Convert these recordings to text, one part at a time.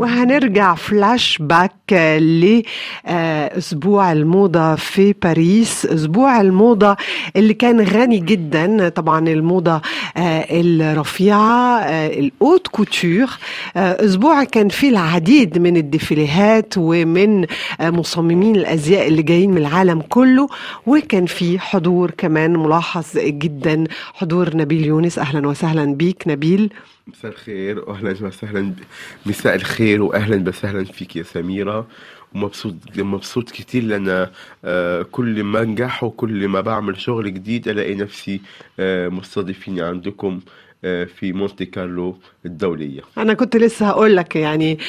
وهنرجع فلاش باك لأسبوع الموضة في باريس أسبوع الموضة اللي كان غني جدا طبعا الموضة آه، الرفيعة آه، الأوت كوتور آه، أسبوع كان فيه العديد من الديفيليهات ومن مصممين الأزياء اللي جايين من العالم كله وكان فيه حضور كمان ملاحظ جدا حضور نبيل يونس أهلا وسهلا بيك نبيل مساء الخير واهلا وسهلا مساء الخير واهلا وسهلا فيك يا سميره ومبسوط مبسوط كتير لان آه، كل ما انجح وكل ما بعمل شغل جديد الاقي نفسي آه، مستضيفيني عندكم آه، في مونتي كارلو الدولية أنا كنت لسه هقول لك يعني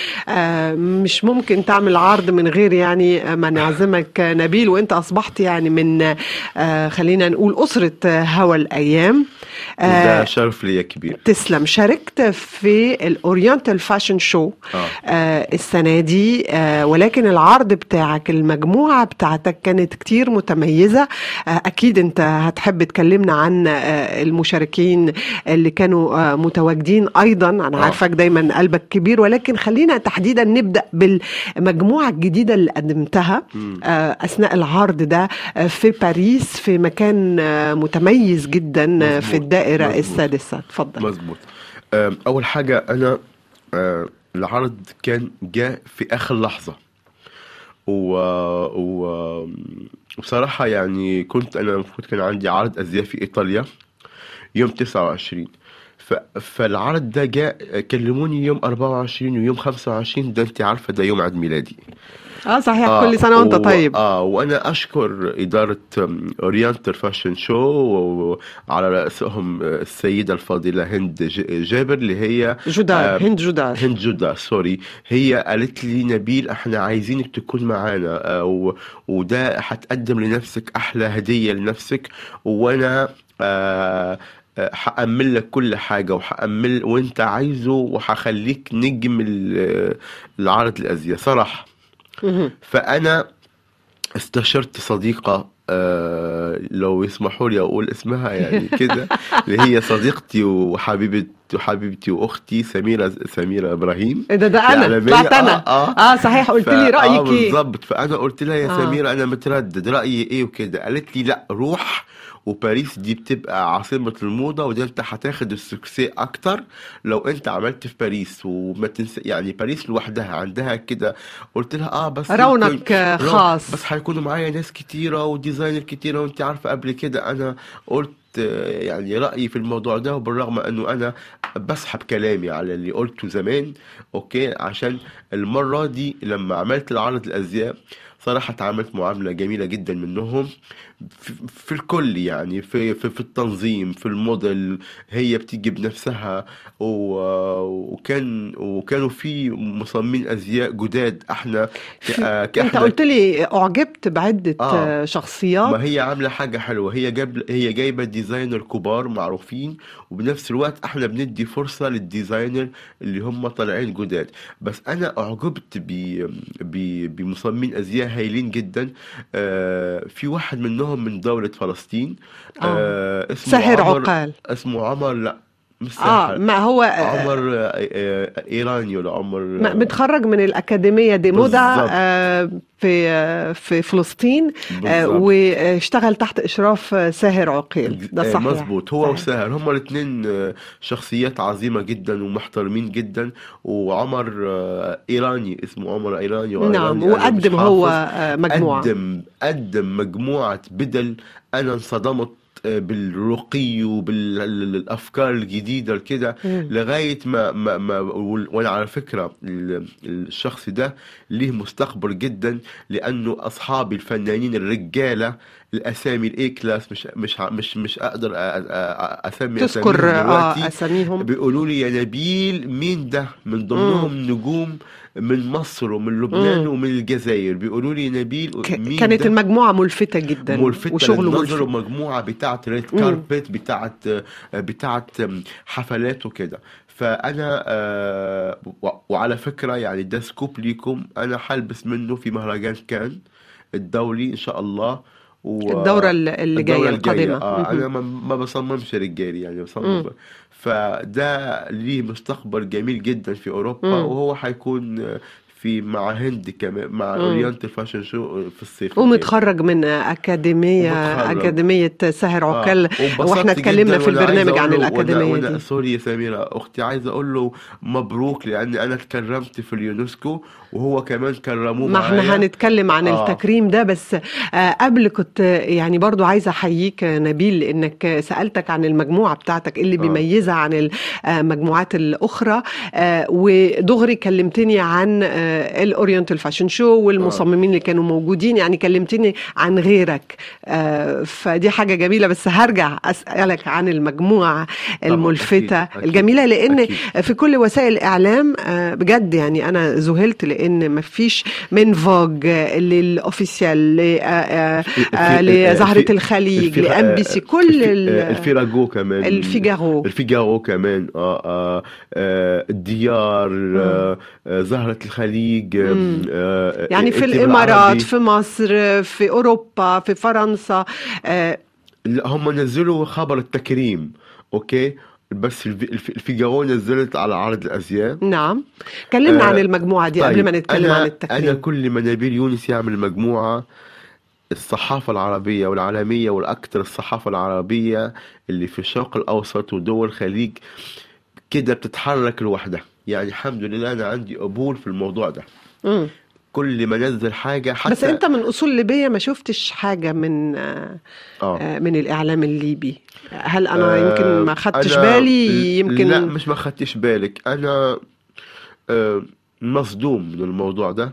مش ممكن تعمل عرض من غير يعني ما نعزمك نبيل وأنت أصبحت يعني من خلينا نقول أسرة هوا الأيام ده شرف ليا كبير تسلم شاركت في الأورينتال فاشن شو السنة دي ولكن العرض بتاعك المجموعة بتاعتك كانت كتير متميزة أكيد أنت هتحب تكلمنا عن المشاركين اللي كانوا متواجدين أيضا أنا آه. عارفك دايما قلبك كبير ولكن خلينا تحديدا نبدأ بالمجموعة الجديدة اللي قدمتها أثناء العرض ده في باريس في مكان متميز جدا مزبوط. في الدائرة مزبوط. السادسة تفضل مظبوط أول حاجة أنا العرض كان جاء في آخر لحظة و... و... وبصراحة يعني كنت أنا المفروض كان عندي عرض أزياء في إيطاليا يوم 29 ف... فالعرض ده جاء كلموني يوم 24 ويوم 25 ده أنت عارفة ده يوم عيد ميلادي اه صحيح آه كل سنه وانت طيب اه وانا اشكر اداره اورينتال فاشن شو وعلى راسهم السيده الفاضله هند جابر اللي هي جدار آه هند جدار هند جدار سوري هي قالت لي نبيل احنا عايزينك تكون معانا آه وده هتقدم لنفسك احلى هديه لنفسك وانا آه هأمل لك كل حاجة وهأمل وانت عايزه وهخليك نجم العرض الأزياء صراحة فأنا استشرت صديقة آه لو يسمحوا لي أقول اسمها يعني كده اللي هي صديقتي وحبيبة وحبيبتي واختي سميره سميره ابراهيم ايه ده ده انا طلعت انا آه, آه, اه صحيح قلت لي رايك آه ايه بالظبط فانا قلت لها يا آه. سميره انا متردد رايي ايه وكده قالت لي لا روح وباريس دي بتبقى عاصمة الموضة ودي انت هتاخد السكسي اكتر لو انت عملت في باريس وما تنسى يعني باريس لوحدها عندها كده قلت لها اه بس رونق خاص بس هيكونوا معايا ناس كتيرة وديزاينر كتيرة وانت عارفة قبل كده انا قلت يعني رأيي في الموضوع ده وبالرغم انه انا بسحب كلامي على اللي قلته زمان اوكي عشان المرة دي لما عملت العرض الازياء صراحة تعاملت معاملة جميلة جدا منهم في, في الكل يعني في, في, في التنظيم في الموديل هي بتيجي بنفسها وكان وكانوا في مصممين ازياء جداد احنا انت قلت لي اعجبت بعده آه شخصيات ما هي عامله حاجه حلوه هي جاب هي جايبه ديزاينر كبار معروفين وبنفس الوقت احنا بندي فرصه للديزاينر اللي هم طالعين جداد بس انا اعجبت بمصممين ازياء هايلين جدا آه في واحد منهم من دوله فلسطين آه. آه اسمه ساحر عقال اسمه عمر لا مش اه ما هو عمر ايراني ولا عمر متخرج من الاكاديميه دي مودا آه في في فلسطين آه واشتغل تحت اشراف ساهر عقيل ده صحيح مظبوط هو وساهر هما الاثنين شخصيات عظيمه جدا ومحترمين جدا وعمر ايراني اسمه عمر ايراني نعم وقدم هو مجموعه قدم قدم مجموعه بدل انا انصدمت بالرقي وبالافكار الجديده كده لغايه ما, ما, ما وانا على فكره الشخص ده ليه مستقبل جدا لانه اصحابي الفنانين الرجاله الاسامي الاي كلاس مش مش مش مش اقدر اسمي تذكر آه اساميهم بيقولوا لي يا نبيل مين ده من ضمنهم مم. نجوم من مصر ومن لبنان مم. ومن الجزائر بيقولوا لي نبيل مين كانت ده؟ المجموعه ملفته جدا ملفتة وشغله ملفت مجموعه بتاعه ريد كاربت بتاعه بتاعه حفلات وكده فانا آه وعلى فكره يعني ده سكوب ليكم انا حلبس منه في مهرجان كان الدولي ان شاء الله و... الدورة اللي اللي جاية الدورة الجاية القادمة اه مهم. انا ما, ما بصممش رجالي يعني بصمم مم. فده ليه مستقبل جميل جدا في اوروبا مم. وهو هيكون في مع هند كمان مع مم. اورينتال فاشن شو في الصيف الجاي. ومتخرج من أكاديمية ومتخرج. أكاديمية ساهر آه، عكال وانبسطت واحنا اتكلمنا جداً في وأنا عايز البرنامج عن أقول له- وأنا- الأكاديمية وأنا دي سوري يا سميرة أختي عايز أقول له مبروك لأن أنا اتكرمت في اليونسكو وهو كمان كرموه ما احنا معايا هنتكلم عن آه. التكريم ده بس آه قبل كنت آه، يعني برضو عايزة أحييك آه، نبيل لأنك آه، سألتك عن المجموعة بتاعتك إيه اللي آه. بيميزها عن المجموعات الأخرى آه ودغري كلمتني عن آه الأورينتال فاشن شو والمصممين اللي كانوا موجودين يعني كلمتني عن غيرك آه فدي حاجة جميلة بس هرجع أسألك عن المجموعة الملفتة أكيد، أكيد، الجميلة لأن أكيد. في كل وسائل الإعلام آه، بجد يعني أنا ذهلت لأن ما فيش من فوج آه، للأوفيسيال ل- آه، آه، آه، لزهرة الفي- الخليج الفي- لأم بي سي كل الفي- ال- الفيراجو كمان الفيجارو الفيجارو كمان آه آه آه الديار آه آه زهرة الخليج آه مم. آه يعني في الإنتاج الإمارات العربي. في مصر في أوروبا في فرنسا آه، لا هم نزلوا خبر التكريم اوكي بس الفي- الفي- الفيجارو نزلت على عرض الازياء نعم كلمنا آه، عن المجموعة دي قبل طيب ما نتكلم انا عن انا التكريم كل ما نبيل يونس يعمل مجموعه الصحافه العربيه والعالميه والاكثر الصحافه العربيه اللي في الشرق الاوسط ودول الخليج كده بتتحرك لوحدها يعني الحمد لله انا عندي قبول في الموضوع ده مم. كل ما انزل حاجه حتى بس أنت من أصول ليبية ما شفتش حاجة من آه، اه آه، من الإعلام الليبي هل أنا آه، يمكن ما خدتش أنا بالي يمكن لا مش ما خدتش بالك انا آه، مصدوم من الموضوع ده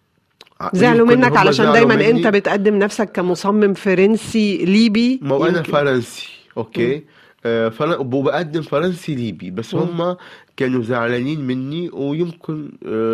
زعلوا يمكن منك هم علشان زعلوا دايما مني. انت بتقدم نفسك كمصمم فرنسي ليبي ما هو انا يمكن. فرنسي اوكي آه، فر- وبقدم فرنسي ليبي بس مم. هم كانوا زعلانين مني ويمكن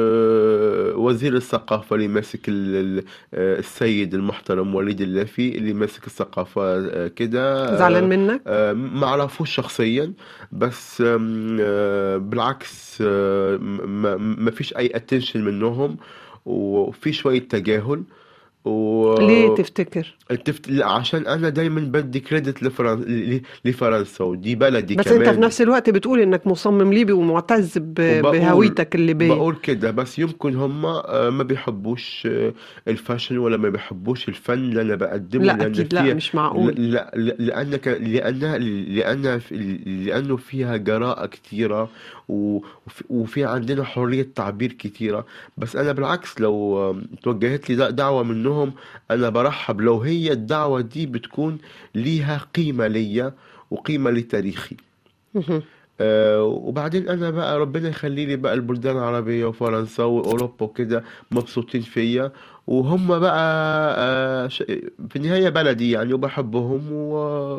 آه، وزير الثقافة اللي ماسك ال- ال- آه، السيد المحترم وليد اللافي اللي ماسك الثقافة آه، كده آه، زعلان منك آه، ما اعرفوش شخصيا بس آم، آه، بالعكس آه، ما ما فيش اي اتنشن منهم وفي شوية تجاهل و... ليه تفتكر التفت... لا عشان انا دايما بدي كريدت لفرن... ل- لفرنسا ودي بلدي بس كمان انت في نفس الوقت بتقول انك مصمم ليبي ومعتز ب- وبقول- بهويتك الليبية بقول كده بس يمكن هم آه، ما بيحبوش آه، الفاشن ولا ما بيحبوش الفن اللي انا بقدمه لا لان اكيد لا فيها مش معقول لا لا لأن ك- لأنها لأن لأنه فيها جراءة كتيرة و- وفي وفي عندنا حرية تعبير كتيرة بس أنا بالعكس لو آم، توجهت لي د- دعوة منهم أنا برحب لو هي الدعوة دي بتكون ليها قيمة ليا وقيمة لتاريخي مهم. آه، وبعدين انا بقى ربنا يخلي لي بقى البلدان العربيه وفرنسا واوروبا وكده مبسوطين فيا وهم بقى آه، ش- في النهايه بلدي يعني وبحبهم و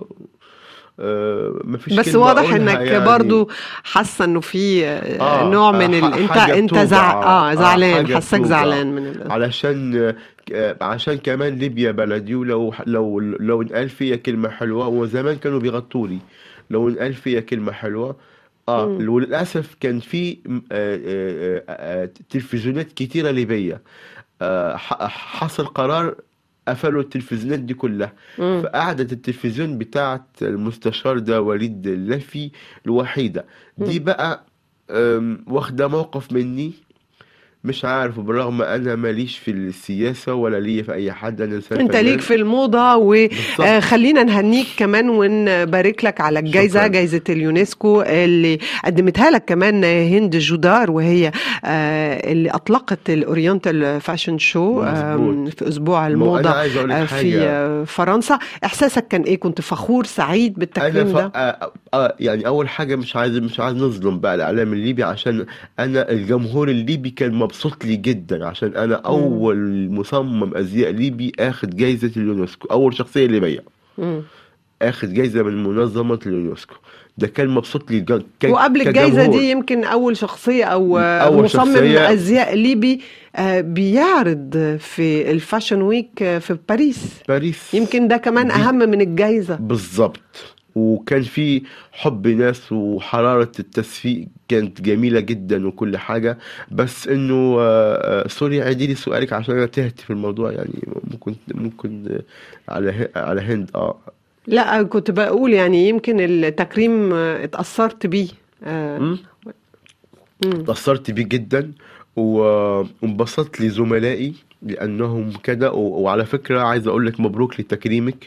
آه، مفيش بس كلمه واضح اقولها انك يعني برضو حاسه انه في آه، اه نوع من ح- ال... انت حاجه انت بتوجع زع... اه اه زعلان حاجه حاسك بتوجع زعلان من ال... علشان آه، عشان كمان ليبيا بلدي ولو لو لو انقال فيا كلمه حلوه وزمان كانوا بيغطوا لي لو انقال فيا كلمه حلوه اه مم. وللاسف كان في م- آه، آه، آه، تلفزيونات كتيره ليبيه آه، ح- حصل قرار قفلوا التلفزيونات دي كلها مم. فقعدت التلفزيون بتاعت المستشار ده وليد اللافي الوحيدة دي مم. بقى أم، واخدة موقف مني مش عارف بالرغم انا ماليش في السياسة ولا ليا في اي حد انا انسان انت ليك فنان في الموضة بالظبط وخلينا نهنيك كمان ونبارك لك على الجائزة شكرا جائزة اليونسكو اللي قدمتها لك كمان هند جودار وهي آه، اللي أطلقت الأورينتال فاشن شو آم، مظبوط في أسبوع ما هو انا الموضة عايز اقول لك آه، في حاجة آه، فرنسا إحساسك كان إيه كنت فخور سعيد انا بالتكريم ف... ده آه آه يعني اول حاجه مش عايز مش عايز نظلم بقى الاعلام الليبي عشان انا الجمهور الليبي كان مبسوط لي جدا عشان انا مم. اول مصمم ازياء ليبي اخد جايزه اليونسكو اول شخصيه ليبيه مم. اخد جايزه من منظمه اليونسكو ده كان مبسوط لي جد ك... وقبل الجائزة كجمهور دي يمكن أول شخصية أو آه، اول مصمم شخصيه أزياء ليبي آه، بيعرض في الفاشن ويك آه، في باريس باريس يمكن ده كمان دي أهم من الجائزة بالظبط وكان في حب ناس وحرارة التصفيق كانت جميلة جدا وكل حاجة بس انه آه، آه، سوري عيدي لي سؤالك عشان انا تهت في الموضوع يعني ممكن ممكن آه، على ه- على هند اه لا كنت بقول يعني يمكن التكريم آه، اتأثرت بيه آه، مم. مم. تأثرت بيه جدا و- وانبسطت لزملائي لانهم كده و- وعلى فكرة عايز اقول لك مبروك لتكريمك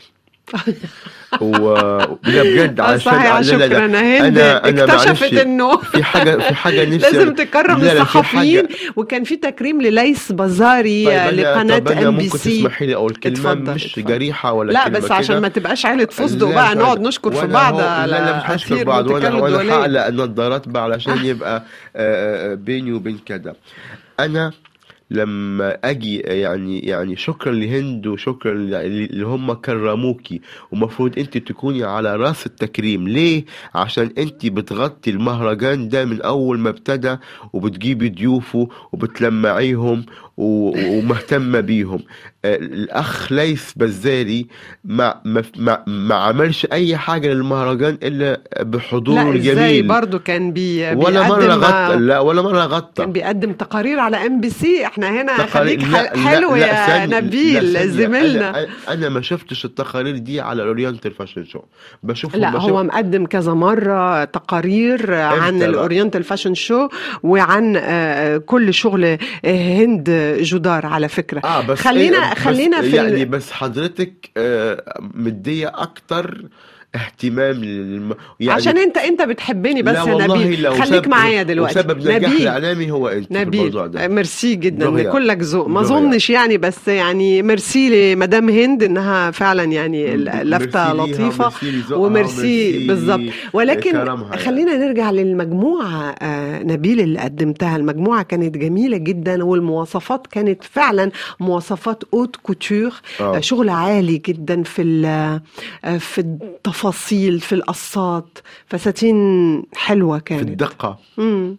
و لا بجد آه، علشان صحيح لا لا لا شكرا هند انا انا اكتشفت معلش انه في حاجة في حاجة نفسي لازم تكرم لا، لا، في الصحفيين حاجة- وكان في تكريم لليس بزاري طيب آه، أنا- لقناة طب أنا ام بي ممكن سي تسمحي لي اقول كلمه اتفضل، مش اتفضل. جريحه ولا لا كلمه بس عشان كده. ما تبقاش عيلة فستق لا، بقى ف- نقعد نشكر في وأنا بعض هو- على لا لا مش هشكر أثير بعض وانا متكلم وانا دولية. هقلق النظارات بقى علشان يبقى آه، آه، بيني وبين كده انا لما اجي يعني يعني شكرا لهند وشكرا ل- اللي هم كرموكي ومفروض انت تكوني على راس التكريم ليه عشان انت بتغطي المهرجان ده من اول ما ابتدى وبتجيبي ضيوفه وبتلمعيهم و- ومهتمه بيهم آه، الاخ ليس بزاري ما ما ما, ما عملش اي حاجه للمهرجان الا بحضوره لا ازاي الجميل برضو كان بي ولا مره بيقدم غطى لا ولا مره غطى كان بيقدم تقارير على ام بي سي احنا هنا تقارير- خليك لا- ح- لا- حلو لا، يا ثانية- لا، نبيل ثانية. زميلنا أنا, أنا ما شفتش التقارير دي على اورينتال فاشن شو بشوف لا بشوف هو مقدم كذا مرة تقارير عن بقى؟ الأورينتال فاشن شو وعن آه، كل شغل آه، هند جدار على فكرة اه بس خلينا إيه بس خلينا في يعني ال... بس حضرتك آه مديه اكتر اهتمام للم... يعني عشان انت انت بتحبني بس لا يا والله نبيل لو خليك سبب- معايا دلوقتي وسبب نجاح نبيل الاعلامي هو انت في الموضوع نبيل ده ميرسي جدا دغيا. كلك ذوق ما دغيا. اظنش يعني بس يعني ميرسي لمدام هند انها فعلا يعني لفتة ميرسي ليها لطيفة وميرسي لذوقها وميرسي وميرسي بالظبط ولكن لكرمها يعني. خلينا نرجع للمجموعة آه، نبيل اللي قدمتها المجموعة كانت جميلة جدا والمواصفات كانت فعلا مواصفات اوت كوتور آه. شغل عالي جدا في ال- آه، في التفاصيل في القصات فساتين حلوة في كانت الدقه مم.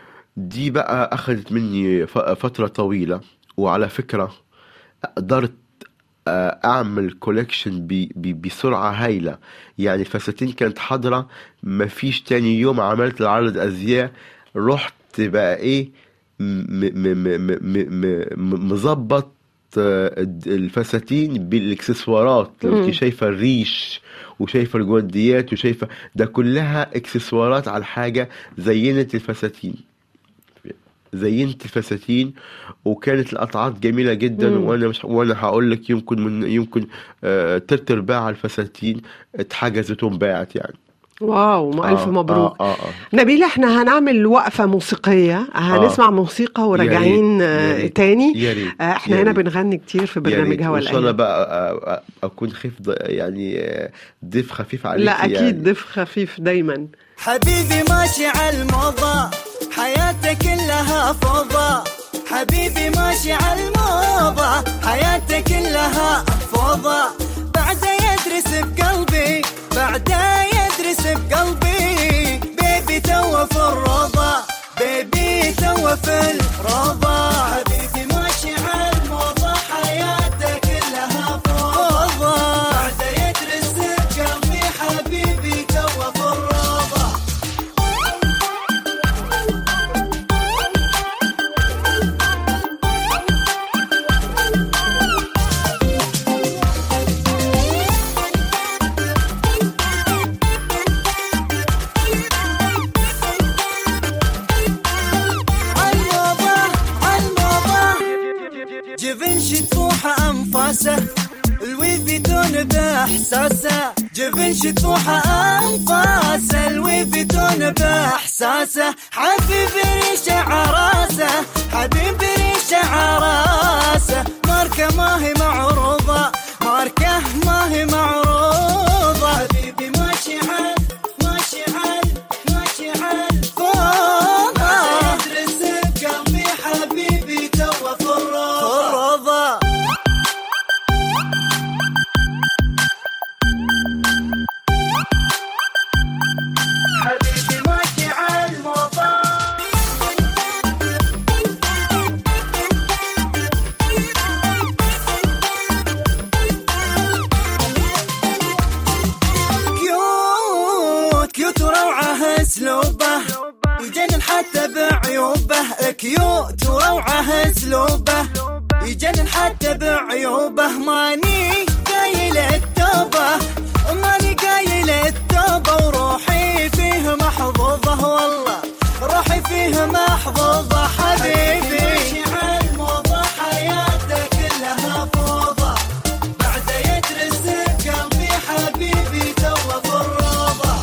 دي بقى أخذت مني ف- فترة طويلة وعلى فكرة قدرت آه، أعمل كوليكشن ب- ب- بسرعة هايلة يعني الفساتين كانت حاضرة مفيش تاني يوم عملت العرض أزياء رحت بقى إيه م- م- م- م- م- م- مظبط آه، الد- الفساتين بالاكسسوارات لو مم. انت شايفه الريش وشايفه الجونديات وشايفه ده كلها اكسسوارات على الحاجه زينت الفساتين زينت الفساتين وكانت القطعات جميله جدا مم. وانا مش وانا هقول لك يمكن من يمكن آه تلت ارباع الفساتين اتحجزت وانباعت يعني واو ما ألف آه، مبروك اه اه, آه. نبيل احنا هنعمل وقفة موسيقية هنسمع موسيقى وراجعين يا آه، ريت. تاني يا ريت آه، احنا يا هنا ريت. بنغني كتير في يا برنامج ريت هوا وان شاء الله الأيام بقى آه، آه، اكون خفيف يعني آه، ضيف خفيف عليك لا أكيد يعني. ضيف خفيف دايما حبيبي ماشي على الموضة حياته كلها فوضى حبيبي ماشي على الموضة حياته كلها فوضى بعده يدرس بقلبي بعده يدرس بقلبي بيبي تو في الروضة بيبي تو في الروضة حبيبي ماشي على الموضة حياته كلها فوضى بعده يدرس بقلبي حبيبي تو في الروضة عالموضة عالموضة جبن شطوحة أنفاسه الوي بدون بإحساسه جبن شطوحة أنفاسه الوي بدون بإحساسه حبيبي ريش عراسه حبيبي ريش عراسه ماركة ما هي معروضة ماركة ما هي معروضة حبيبي ماشي عال ماشي عال ماشي عال فوضى يدرس بقلبي حبيبي توا في الروضة حبيبي ماشي عال الموضة حتى بعيوبه كيوت وروعه اسلوبه يجنن حتى بعيوبه ماني قايل التوبه ماني قايل التوبه وروحي فيه محظوظه والله روحي فيه محظوظه حبيبي الموضة حياته كلها فوضى بعد يترسك قلبي حبيبي توه في الروضه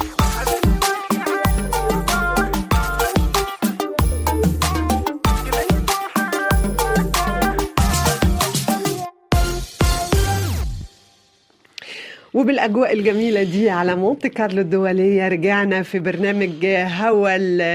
وبالاجواء الجميله دي على مونte كارلو الدوليه رجعنا في برنامج هوا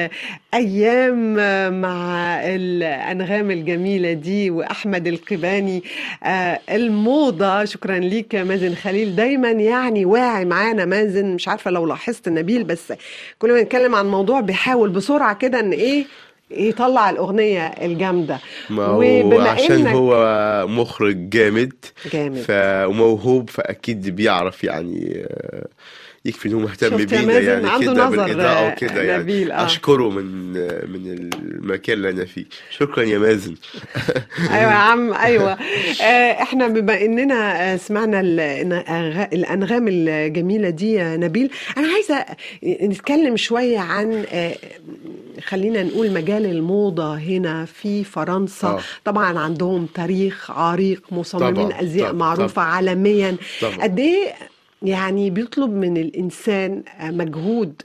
الايام مع الانغام الجميله دي واحمد القباني آه، الموضه شكرا ليك يا مازن خليل دايما يعني واعي معانا مازن مش عارفه لو لاحظت نبيل بس كل ما نتكلم عن موضوع بيحاول بسرعه كده ان ايه يطلع الاغنيه الجامده ما هو عشان إنك- هو مخرج جامد جامد ف... وموهوب فاكيد بيعرف يعني آه، يكفي انه مهتم شفت يا بينا مازن؟ يعني عنده كده نظر، بالاضاءه آه، وكده يعني نبيل، آه. اشكره من آه، من المكان اللي انا فيه شكرا يا مازن ايوه يا عم ايوه آه، احنا بما اننا آه، سمعنا ال- الأنغ- الانغام الجميله دي يا نبيل انا عايزه نتكلم شويه عن آه، خلينا نقول مجال الموضه هنا في فرنسا آه. طبعا عندهم تاريخ عريق مصممين طبعاً، ازياء طبعاً، معروفه طبعاً. عالميا طبعاً. قد ايه يعني بيطلب من الإنسان آه، مجهود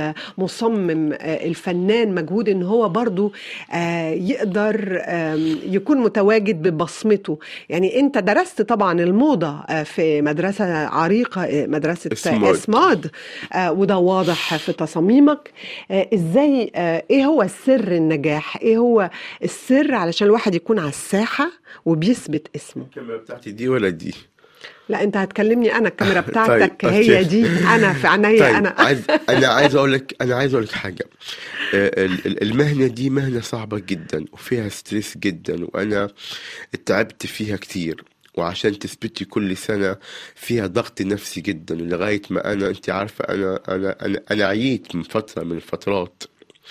المصمم آه، الفنان مجهود إن هو برضو آه، يقدر آم، يكون متواجد ببصمته يعني أنت درست طبعا الموضة آه، في مدرسة عريقة آه، مدرسة اسماد. اسماد آه، وده واضح في تصاميمك آه، ازاي آه، ايه هو سر النجاح ايه هو السر علشان الواحد يكون على الساحة وبيثبت اسمه الكاميرا بتاعتي دي ولا دي؟ لا انت هتكلمني انا الكاميرا بتاعتك طيب، هي أوكي. دي انا في عينيا طيب انا عايز انا عايز اقول لك انا عايز اقول لك حاجه آه، ال- ال- المهنه دي مهنه صعبه جدا وفيها ستريس جدا وانا تعبت فيها كتير وعشان تثبتي كل سنه فيها ضغط نفسي جدا لغايه ما انا انت عارفه انا انا انا انا عييت من فتره من الفترات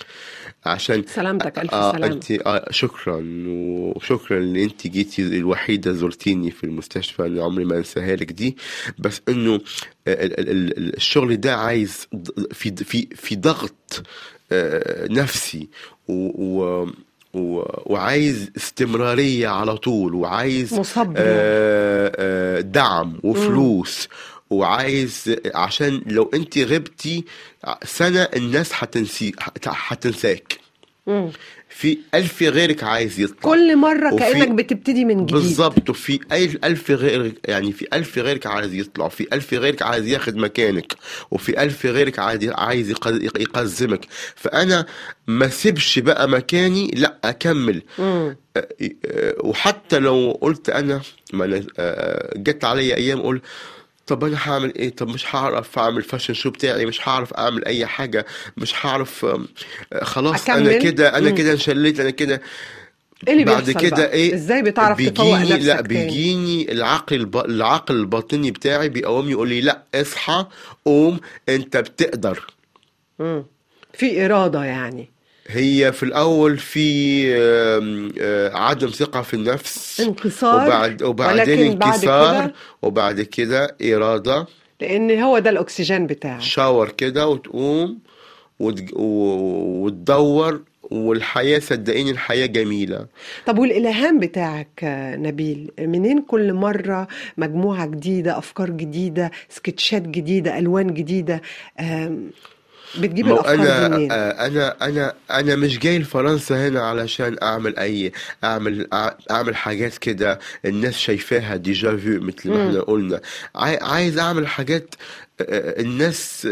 عشان سلامتك الف آه سلامة انت آه شكرا وشكرا ان انت جيتي الوحيده زرتيني في المستشفى اللي عمري ما انساها لك دي بس انه ال- ال- ال- الشغل ده عايز ض- في في في ضغط آه، نفسي و و و- وعايز استمرارية على طول وعايز مصبر. آه، آه، دعم وفلوس وعايز عشان لو انت غبتي سنة الناس هتنسي هتنساك مم. في ألف غيرك عايز يطلع كل مرة وفي- كأنك بتبتدي من جديد بالظبط وفي أي ألف غير يعني في ألف غيرك عايز يطلع وفي ألف غيرك عايز ياخد مكانك وفي ألف غيرك عايز عايز يق- يقزمك فأنا ما سيبش بقى مكاني لا أكمل مم. آه، آه، وحتى لو قلت أنا ما أنا آه، جت عليا أيام أقول طب انا هعمل ايه طب مش هعرف اعمل فاشن شو بتاعي مش هعرف اعمل اي حاجه مش هعرف آم، آه، خلاص انا أكمل؟ كده انا مم. كده انشليت انا كده ايه اللي بعد بيحصل كده بقى؟ ايه ازاي بتعرف تفوق بيجيني نفسك لا تاني؟ بيجيني العقل الب... العقل الباطني بتاعي بيقومني يقول لي لا اصحى قوم انت بتقدر مم. في إرادة يعني هي في الاول في آم، آه، عدم ثقة في النفس انكسار وبعد وبعدين ولكن بعد انكسار كده وبعد كده إرادة لأن هو ده الأكسجين بتاعك شاور كده وتقوم وتج... و- وتدور والحياة صدقيني الحياة جميلة طب والإلهام بتاعك آه، نبيل منين كل مرة مجموعة جديدة أفكار جديدة سكتشات جديدة ألوان جديدة آم، بتجيب ما هو الأفكار انا دي منين؟ آه، انا انا انا مش جاي لفرنسا هنا علشان اعمل اي اعمل أع- اعمل حاجات كده الناس شايفاها ديجا فيو مثل ما مم. احنا قلنا عاي- عايز اعمل حاجات آه، الناس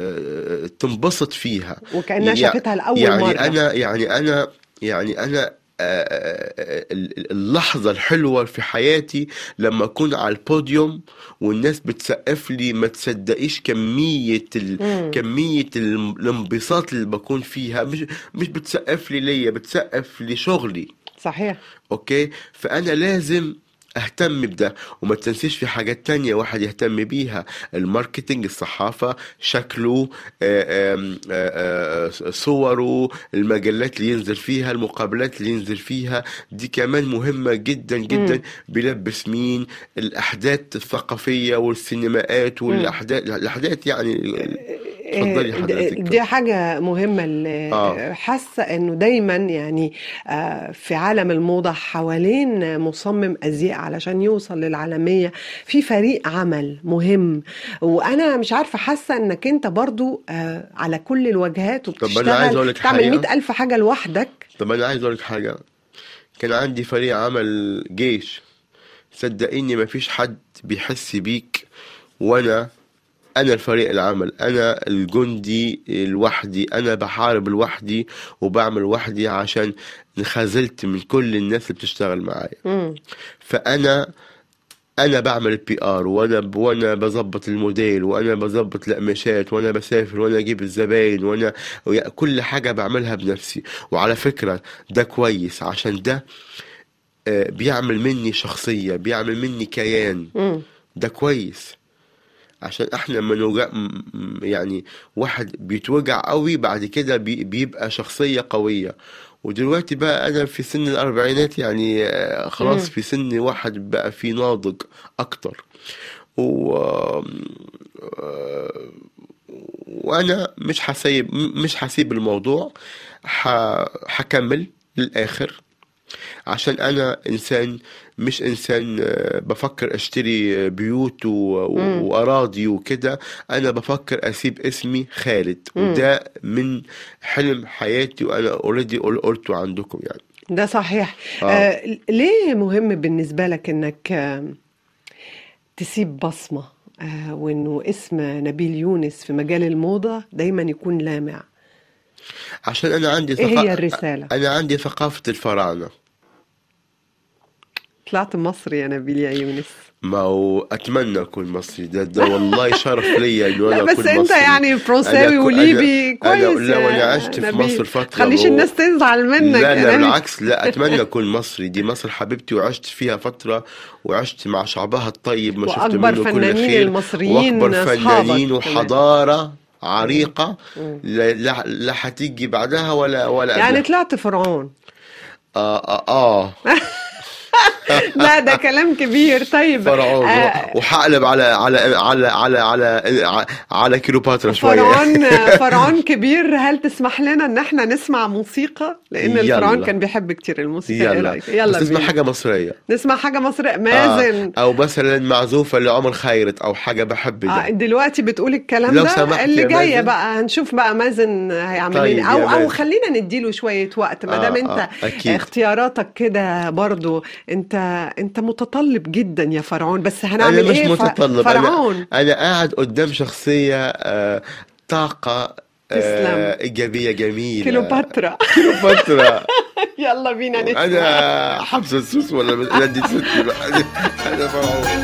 آه، تنبسط فيها وكأنها يع- شافتها لأول يعني مرة انا يعني انا يعني انا آه، آه، ال- اللحظة الحلوة في حياتي لما أكون على البوديوم والناس بتسقف لي ما تصدقيش كمية ال... مم. كمية ال- الانبساط اللي بكون فيها مش مش بتسقف لي ليا بتسقف لشغلي صحيح اوكي فانا لازم اهتم بده وما تنسيش في حاجات تانية واحد يهتم بيها الماركتينج الصحافة شكله آه، آم، آه، آه، صوره المجلات اللي ينزل فيها المقابلات اللي ينزل فيها دي كمان مهمة جدا جدا بيلبس مين الأحداث الثقافية والسينمائات والأحداث الأحداث يعني اتفضلي حضرتك. دي حاجة مهمة اللي آه. حاسة انه دايما يعني آه، في عالم الموضة حوالين مصمم ازياء علشان يوصل للعالمية في فريق عمل مهم وانا مش عارفة حاسة انك انت برضو آه، على كل الوجهات أنا عايز أقول وبتشتغل لك تعمل حاجة. مئة ألف حاجة لوحدك طب انا عايز اقول لك حاجه كان عندي فريق عمل جيش صدقيني ما فيش حد بيحس بيك وانا انا الفريق العمل انا الجندي لوحدي انا بحارب لوحدي وبعمل لوحدي عشان انخذلت من كل الناس اللي بتشتغل معايا مم. فانا انا بعمل البي ار وانا ب- وانا بظبط الموديل وانا بظبط القماشات وانا بسافر وانا اجيب الزباين وانا ويا- كل حاجه بعملها بنفسي وعلى فكره ده كويس عشان ده آه، بيعمل مني شخصيه بيعمل مني كيان مم. ده كويس عشان احنا لما نوجع م- م- يعني واحد بيتوجع قوي بعد كده بي- بيبقى شخصية قوية ودلوقتي بقى انا في سن الاربعينات يعني آه، خلاص مم. في سن واحد بقى في ناضج اكتر و آه، وانا مش هسيب م- مش هسيب الموضوع ح- هكمل للاخر عشان انا انسان مش انسان آه، بفكر اشتري آه، بيوت و- و- مم. واراضي وكده انا بفكر اسيب اسمي خالد مم. وده من حلم حياتي وانا اوريدي قلته عندكم يعني ده صحيح آه. آه. ليه مهم بالنسبة لك انك آه، تسيب بصمة آه، وانه اسم نبيل يونس في مجال الموضة دايما يكون لامع عشان انا عندي ايه هي الرسالة انا عندي ثقافة الفراعنة طلعت مصري يا نبيل يا يونس ما هو اتمنى اكون مصري ده, ده والله شرف ليا انه لا انا بس اكون انت مصري يعني فرنساوي أنا كو- وليبي أنا- كويس أنا لو أنا يا عشت في نبيل. مصر فترة تخليش و- الناس تزعل منك لا يا لا نبيل. بالعكس لا اتمنى اكون مصري دي مصر حبيبتي وعشت فيها فتره وعشت مع شعبها الطيب ما شفت وأكبر منه كل فنانين خير المصريين واكبر أصحابك فنانين كمان. وحضاره عريقه مم. لا لا, لا هتيجي بعدها ولا ولا يعني قبلها. طلعت فرعون اه اه, آه لا ده كلام كبير طيب فرعون آه، وحقلب على على على على على على كيلوباترا شويه فرعون فرعون كبير هل تسمح لنا ان احنا نسمع موسيقى لان يلا. الفرعون كان بيحب كتير الموسيقى ايه يلا رايك يلا بس اسمع بينا. حاجه مصريه نسمع حاجه مصرية مازن آه. او مثلا معزوفه لعمر خيرت او حاجه بحب ده آه دلوقتي بتقول الكلام لو ده سمحت اللي يا جايه مازن. بقى هنشوف بقى مازن هيعمل طيب ايه يا او او مازن. خلينا نديله شويه وقت ما آه، دام انت آه، أكيد. اختياراتك كده برضو انت انت متطلب جدا يا فرعون بس انا هنعمل مش ايه ف- متطلب فرعون انا انا قاعد قدام شخصيه آه طاقه تسلم. آه ايجابيه جميله كليوباترا كليوباترا يلا بينا نسمع انا حبس السوس ولا بس- لا دي ستي بقى انا فرعون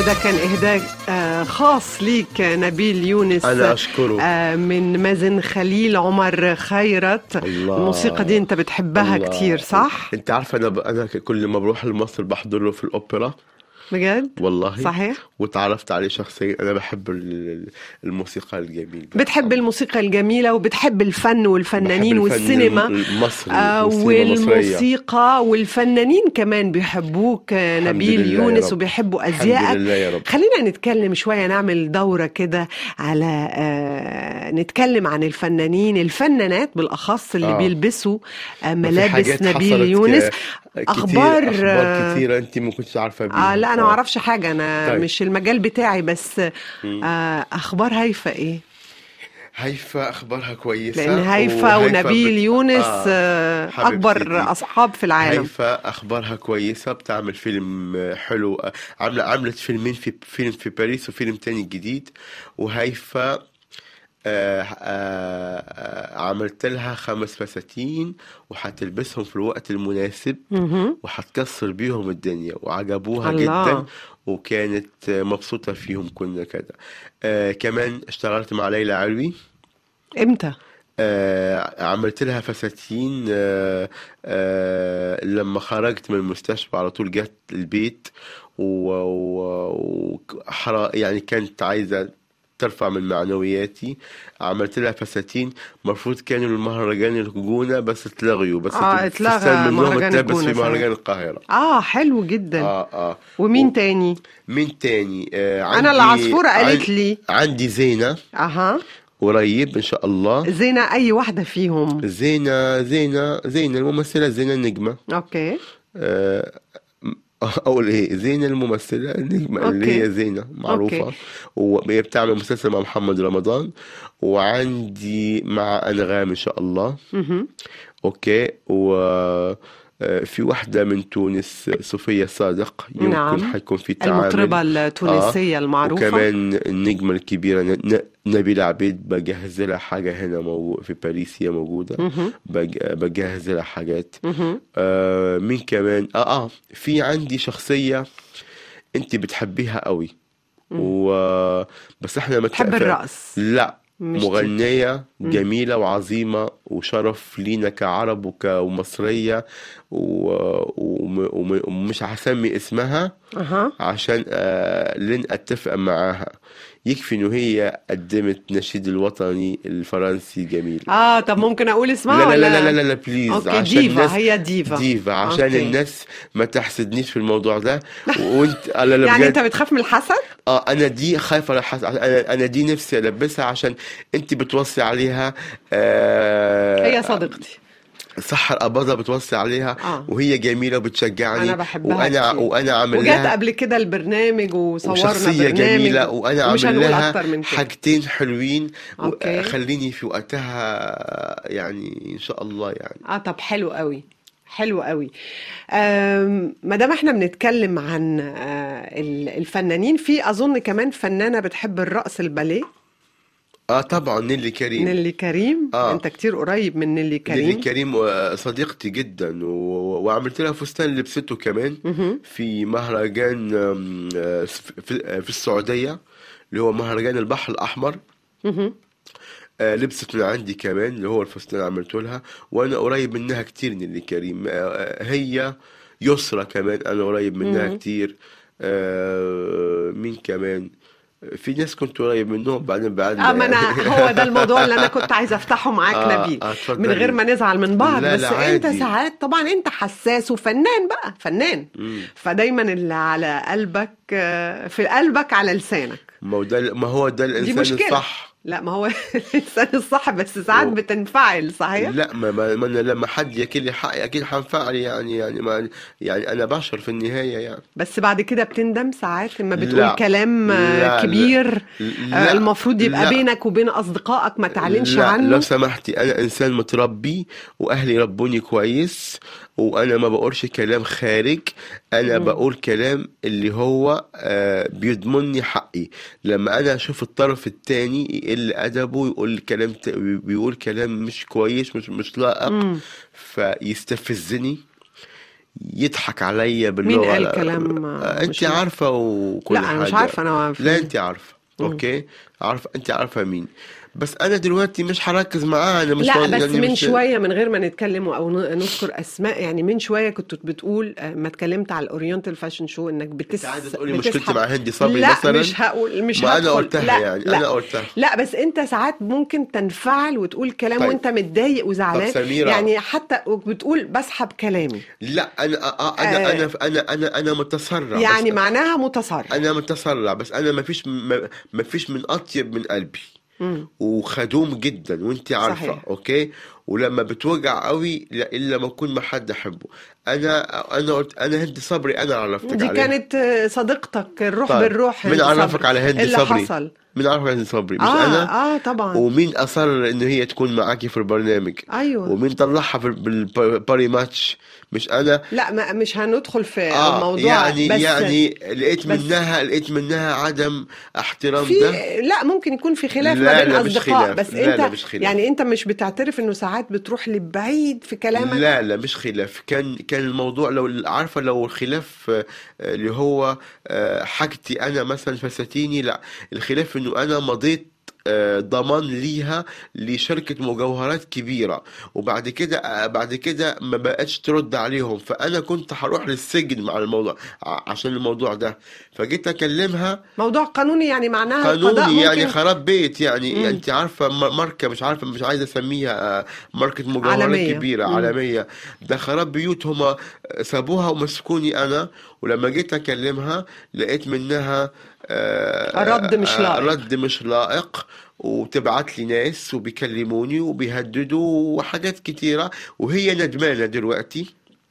وده كان إهداء آه، خاص ليك آه، نبيل يونس أنا أشكره. آه، من مازن خليل عمر خيرت الله. الموسيقى دي أنت بتحبها الله. كتير صح؟ انت عارفه انا ب... انا كل ما بروح لمصر بحضر له في الاوبرا بجد؟ والله صحيح؟ وتعرفت عليه شخصيا انا بحب ال- الموسيقى الجميل بتحب الموسيقى الجميلة وبتحب الفن والفنانين بحب الفن والسينما المصري آه والسينما المصرية. والموسيقى والفنانين كمان بيحبوك آه، الحمد نبيل لله يا يونس رب. وبيحبوا الحمد أزيائك لله يا رب. خلينا نتكلم شوية نعمل دورة كده على آه نتكلم عن الفنانين الفنانات بالأخص اللي آه. بيلبسوا آه في ملابس حاجات نبيل حصلت يونس ك- كتير أخبار اخبار آه، كتيره انت ما كنتش عارفه بيها آه لا أنا ما أعرفش حاجة أنا طيب. مش المجال بتاعي بس آه أخبار هيفا إيه؟ هيفا اخبارها كويسه لأن هيفا وهيفا ونبيل بت- يونس آه، آه حبيبتي أكبر دي. أصحاب في العالم هيفا اخبارها كويسه بتعمل فيلم حلو عامله عملت فيلمين في فيلم في باريس وفيلم تاني جديد وهيفا آه آه آه عملت لها خمس فساتين وهتلبسهم في الوقت المناسب مهم. وهتكسر بيهم الدنيا وعجبوها الله. جدا وكانت آه، مبسوطة فيهم كنا كده آه كمان اشتغلت مع ليلى علوي إمتى؟ آه عملت لها فساتين آه آه لما خرجت من المستشفى على طول جت البيت و, و, وحرا يعني كانت عايزة ترفع من معنوياتي عملت لها فساتين المفروض كانوا المهرجان الجونة بس اتلغيوا بس آه، اتلغى الفستان منهم مهرجان اتلبس الجونة في مهرجان صحيح. القاهرة آه حلو جدا اه اه ومين و- تاني؟ مين تاني آه أنا عندي- العصفورة قالت عن- لي عندي زينة أها قريب ان شاء الله زينة أي واحدة فيهم زينة زينة زينة الممثلة زينة النجمة أوكي آه، أقول إيه زينة الممثلة النجمة اللي أوكي. هي زينة معروفة أوكي. وهي بتعمل مسلسل مع محمد رمضان وعندي مع أنغام إن شاء الله مهم. أوكي و آه، في واحدة من تونس صوفيا صادق يمكن نعم. حيكون في تعامل المطربة التونسية المعروفة وكمان النجمة الكبيرة ن- ن- نبيلة عبيد بجهز لها حاجة هنا مو في باريس هي موجودة مهم. بج- بجهز لها حاجات مهم. آه مين كمان اه اه في عندي شخصية انت بتحبيها قوي و بس احنا ما تحب اتفق- الرقص لا مش دي. مغنية جميلة وعظيمة وشرف لينا كعرب وك- ومصرية و... وم... وم... ومش هسمي اسمها أها عشان آه لن اتفق معاها يكفي انه هي قدمت نشيد الوطني الفرنسي جميل آه طب ممكن أقول اسمها لا لا ولا لا لا لا, لا بليز أوكي عشان ديفا الناس هي ديفا ديفا عشان أوكي. الناس ما تحسدنيش في الموضوع ده وانت لا لا يعني بجد أنت بتخاف من الحسد؟ اه انا دي خايفه على حس... انا انا دي نفسي البسها عشان انت بتوصي عليها آه هي صديقتي صح الاباضه بتوصي عليها آه. وهي جميله وبتشجعني أنا بحبها وانا كتير. وانا عامل وجات لها قبل كده البرنامج وصورنا وشخصية برنامج جميلة وأنا ومش عامل هنقول لها أكتر من كده حاجتين حلوين أوكي. خليني في وقتها يعني إن شاء الله يعني اه طب حلو قوي حلو قوي ما دام احنا بنتكلم عن آه، ال- الفنانين في اظن كمان فنانه بتحب الرقص الباليه اه طبعا نيلي كريم نيلي كريم آه. انت كتير قريب من نيلي نيلي كريم كريم آه، صديقتي جدا و... وعملت لها فستان لبسته كمان مهم. في مهرجان آم، آه، في, آه، في السعودية اللي هو مهرجان البحر الأحمر مهم. آه، لبست من عندي كمان اللي هو الفستان عملته لها وانا قريب منها كتير نيلي كريم آه، آه، هي يسرى كمان انا قريب منها مم. كتير آه، مين كمان في ناس كنت قريب منهم بعدين بعد اه ما انا هو ده الموضوع اللي انا كنت عايزه افتحه معاك آه، نبيل آه، اتفضلي. من غير ما نزعل من بعض لا، بس لا، انت عادي. ساعات طبعا انت حساس وفنان بقى فنان مم. فدايما اللي على قلبك آه، في قلبك على لسانك ما هو ده ما هو ده دي الانسان مشكله الصح لا ما هو الانسان الصح بس ساعات و- بتنفعل صحيح لا ما, ما, ما أنا لما حد ياكل لي حقي اكيد هنفعل يعني يعني ما يعني انا بشر في النهايه يعني بس بعد كده بتندم ساعات لما بتقول لا. كلام آه، لا، لا. كبير لا. آه، المفروض يبقى لا. بينك وبين اصدقائك ما تعلنش لا لو عنه سمحتي انا انسان متربي واهلي ربوني كويس وانا ما بقولش كلام خارج انا بقول كلام اللي هو آه بيضمني حقي لما انا اشوف الطرف التاني يقل ادبه يقول كلام ت- بيقول كلام مش كويس مش مش لائق مم. فيستفزني يضحك عليا باللغه قال لا- كلام آه، مش انت م- عارفه وكل لا، أنا حاجه مش عارفة، أنا في- لا انت عارفه مم. اوكي عارفه انت عارفه مين بس انا دلوقتي مش هركز معاه انا مش لا فاضي- بس يعني من مش شويه من غير ما نتكلم او ن- نذكر اسماء يعني من شويه كنت بتقول آه، ما اتكلمت على الاورينتال فاشن شو انك بتس انت عايزه تقولي بتسحب- مشكلتي مع هندي صبري لا مثلا مش هقول مش ما انا هدخل. قلتها لا يعني لا انا قلتها لا بس انت ساعات ممكن تنفعل وتقول كلام طيب. وانت متضايق طب وزعلان سميرة. يعني حتى بتقول بسحب كلامي لا انا آه، انا آه. انا انا انا انا متسرع يعني بس معناها متصرف انا متسرع بس انا ما فيش ما ما فيش من اطيب من قلبي مم. وخدوم جدا وانت عارفه صحيح. اوكي ولما بتوجع قوي لا الا ما اكون ما حد احبه انا انا قلت انا هندي صبري انا عرفتك دي عليها كانت آه، صديقتك الروح طيب. بالروح مين هندي عرفك صبري. على هندي اللي صبري؟ حصل مين عرف هندي صبري مش اه انا اه طبعا ومين اصر انه هي تكون معاكي في البرنامج ايوه ومين طلعها في بالباري ماتش مش انا لا ما مش هندخل في اه الموضوع يعني بس يعني لقيت بس- منها لقيت منها عدم احترام في ده لا ممكن يكون في خلاف لا، ما بين لا، مش اصدقاء خلاف. بس لا، انت لا، مش خلاف. يعني انت مش بتعترف انه ساعات بتروح لبعيد في كلامك لا لا مش خلاف كان كان الموضوع لو عارفه لو الخلاف آه، اللي هو آه، حاجتي انا مثلا فساتيني لا الخلاف انه انا مضيت آه، ضمان ليها لشركة مجوهرات كبيرة وبعد كده آه، بعد كده ما بقتش ترد عليهم فأنا كنت هروح للسجن مع الموضوع ع- عشان الموضوع ده فجيت أكلمها موضوع قانوني يعني معناها القضاء قانوني يعني ممكن خراب بيت يعني مم. انت عارفه م- ماركه مش عارفه مش عايزه اسميها آه، ماركه مجوهرات عالمية. كبيره مم. عالميه ده خراب بيوت هما سابوها ومسكوني انا ولما جيت اكلمها لقيت منها آه، الرد مش آه، لائق. رد مش لائق وتبعت لي ناس وبيكلموني وبيهددوا وحاجات كتيرة وهي ندمانة دلوقتي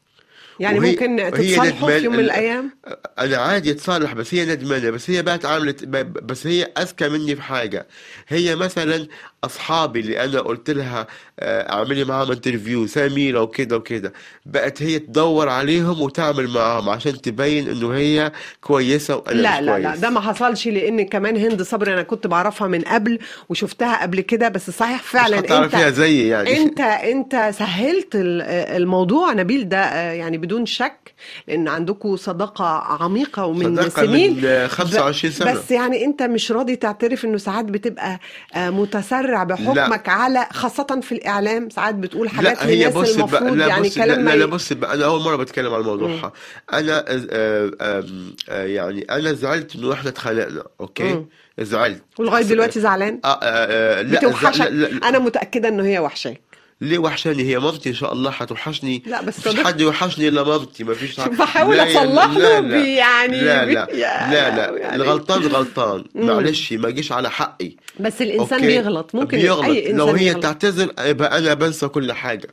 يعني وهي- ممكن وهي تتصالحوا في ندمان- يوم من ال- الايام انا عادي اتصالح بس هي ندمانه بس هي بقت عملت ب- بس هي اذكى مني في حاجه هي مثلا اصحابي اللي انا قلت لها آه، اعملي معاهم انترفيو سميره وكده وكده بقت هي تدور عليهم وتعمل معاهم عشان تبين انه هي كويسه وانا لا مش لا لا كويس. ده ما حصلش لان كمان هند صبري انا كنت بعرفها من قبل وشفتها قبل كده بس صحيح فعلا مش هتعرفيها انت زي يعني انت انت سهلت ال- الموضوع نبيل ده آه، يعني بدون شك لان عندكم صداقه عميقه ومن صداقة سنين من آه، 25 سنه بس يعني انت مش راضي تعترف انه ساعات بتبقى آه، متسرع بحكمك على خاصه في الاعلام ساعات بتقول حاجات لا هي للناس بص بقى المفروض لا يعني بص لا, كلام لا, ما لا ي- بص بقى انا اول مره بتكلم على الموضوع انا آه، آم، آه، يعني انا زعلت انه احنا اتخانقنا اوكي مم. زعلت ولغايه دلوقتي زعلان آه آه آه لا, بتوحشك لا, لا, لا انا متاكده انه هي وحشاك ليه وحشاني هي مامتي ان شاء الله هتوحشني لا بس مفيش صدق- حد يوحشني الا مامتي مفيش حد بحاول لا يا- اصلح لا له لا. بي- يعني لا بي- لا يا- لا لا يعني- الغلطان غلطان مم. معلش ما جيش على حقي بس الانسان أوكي؟ بيغلط ممكن بيغلط اي انسان لو هي يغلط. تعتذر يبقى انا بنسى كل حاجه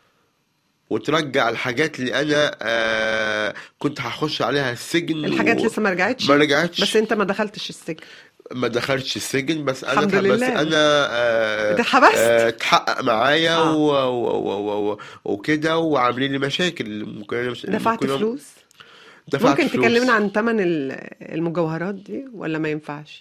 وترجع الحاجات اللي انا آه كنت هخش عليها السجن الحاجات و... لسه ما رجعتش ما رجعتش بس انت ما دخلتش السجن ما دخلتش السجن بس انا الحمد بس لله. انا آه اتحبست؟ آه اتحقق معايا آه. و... و... و... و... وكده وعاملين لي مشاكل ممكن أنا مش... دفعت ممكن- فلوس دفعت ممكن فلوس. تكلمنا عن ثمن المجوهرات دي ولا ما ينفعش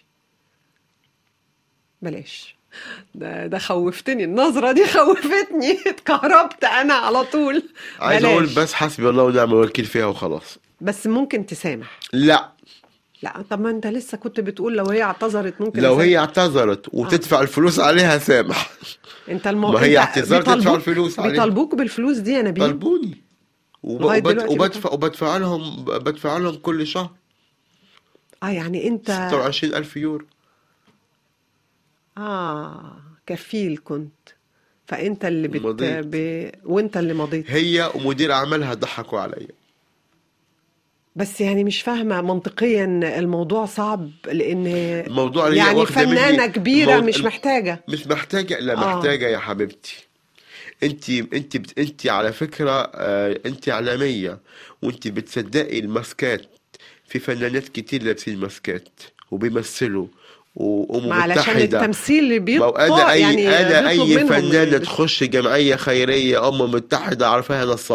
بلاش ده ده خوفتني النظرة دي خوفتني اتكهربت انا على طول عايز بلاش. اقول بس حسبي الله ونعم الوكيل فيها وخلاص بس ممكن تسامح لا لا طب ما انت لسه كنت بتقول لو هي اعتذرت ممكن لو أسامح. هي اعتذرت وتدفع الفلوس عليها سامح انت المو... ما هي انت اعتذار تدفع بيطالبوك- الفلوس عليها. بيطالبوك بالفلوس دي يا نبيل طلبوني وب... لغاية وبد... دلوقتي وبدفع وبدفع لهم بدفع لهم كل شهر اه يعني انت 26000 يورو اه كفيل كنت فانت اللي بت... مضيت. ب... وانت اللي مضيت هي ومدير اعمالها ضحكوا عليا بس يعني مش فاهمة منطقيا الموضوع صعب لأن الموضوع اللي هي يعني واخدة مني- فنانة كبيرة الموضوع- مش محتاجة مش محتاجة لا آه. محتاجة يا حبيبتي انت انت بت- انت على فكرة آه، انت اعلامية وانت بتصدقي الماسكات في فنانات كتير لابسين ماسكات وبيمثلوا و- ما علشان ومتحدة التمثيل اللي ما هو بيطلع انا اي يعني انا بيطلب اي منهم فنانة ال- تخش جمعية خيرية ام متحدة عارفاها نصابة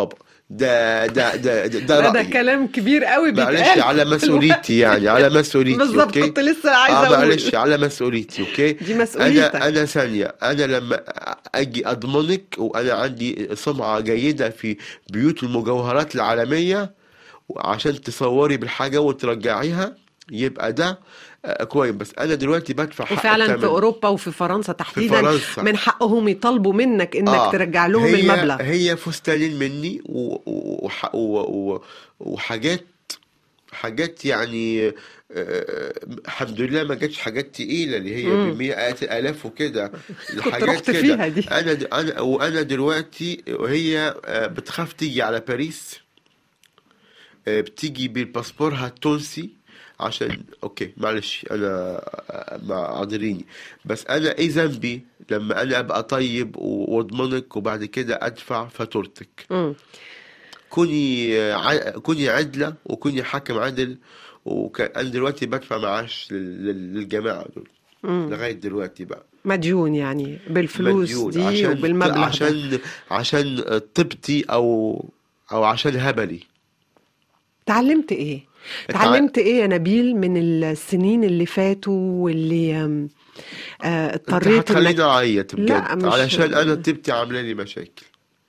ده ده ده ده, ده, لا ده رأيي. كلام كبير قوي معلش بيتقال على مسؤوليتي يعني على مسؤوليتي بالظبط اوكي كنت لسه عايزه اه اقول معلش على مسؤوليتي اوكي دي مسؤوليتك. انا انا ثانيه انا لما اجي اضمنك وانا عندي سمعه جيده في بيوت المجوهرات العالميه عشان تصوري بالحاجه وترجعيها يبقى ده آه، كويس بس انا دلوقتي بدفع حق وفعلا في الثمن. اوروبا وفي فرنسا تحديدا فرنسا. من حقهم يطالبوا منك انك آه، ترجع لهم هي المبلغ هي فستانين مني و و وح و و وحاجات حاجات يعني آه، الحمد لله ما جاتش حاجات تقيلة اللي هي مم. بمئات الآلاف وكده كنت رحت فيها دي. أنا د- أنا وأنا دلوقتي وهي آه، بتخاف تيجي على باريس آه، بتيجي بالباسبورها التونسي عشان اوكي معلش انا آه، معذريني بس انا ايه ذنبي لما انا ابقى طيب و- واضمنك وبعد كده ادفع فاتورتك مم. كوني آه، ع- كوني عدله وكوني حاكم عدل وانا دلوقتي بدفع معاش لل- لل- للجماعه دول مم. لغايه دلوقتي بقى مديون يعني بالفلوس مديون دي عشان وبالمبلغ ده. عشان عشان طبتي او او عشان هبلي تعلمت ايه؟ تعلمت ايه يا نبيل من السنين اللي فاتوا واللي آم، آه، انت اضطريت هتخليني انك اعيط لا، بجد مش- علشان انا طيبتي عامله لي مشاكل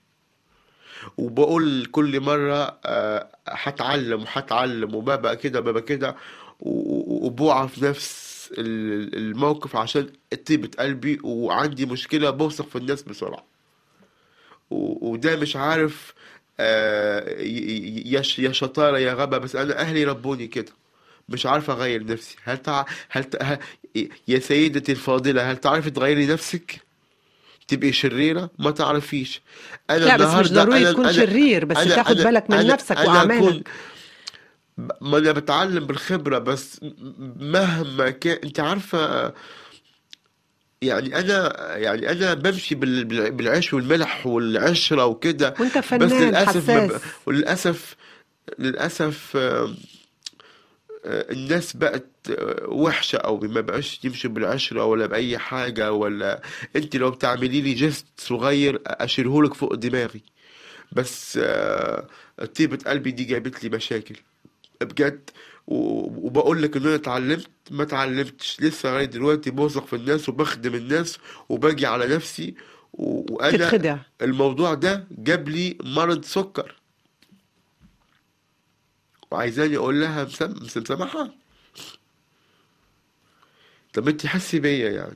وبقول كل مره آه، هتعلم وهتعلم وببقى كده ببقى كده و- و- وبوعى في نفس ال- الموقف عشان طيبة قلبي وعندي مشكلة بوثق في الناس بسرعة و- وده مش عارف آه، ي- ي- يا ش- يا شطارة يا غبا بس أنا أهلي ربوني كده مش عارف أغير نفسي هل تع... هل ت... ه... يا سيدتي الفاضلة هل تعرفي تغيري نفسك؟ تبقي شريرة ما تعرفيش أنا لا بس مش النهاردة ضروري أنا تكون أنا شرير بس أنا تاخد أنا بالك من أنا نفسك أنا واعمالك أكون ما أنا بتعلم بالخبرة بس مهما كان أنت عارفة يعني أنا يعني أنا بمشي بال- بال- بالعيش والملح والعشرة وكده وانت بس فنان للأسف ما ب... حساس وللأسف للأسف آم، آه، الناس بقت آه، وحشة أو ما بقاش يمشي بالعشرة ولا بأي حاجة ولا أنت لو بتعملي لي جست صغير أشيلهولك فوق دماغي بس آه، طيبة قلبي دي جابت لي مشاكل بجد و- وبقول لك ان انا اتعلمت ما اتعلمتش لسه لغايه دلوقتي بوثق في الناس وبخدم الناس وباجي على نفسي و- وانا تتخدع الموضوع ده جاب لي مرض سكر وعايزاني اقول لها مسام- مس- مسامحة طب انت حسي بيا يعني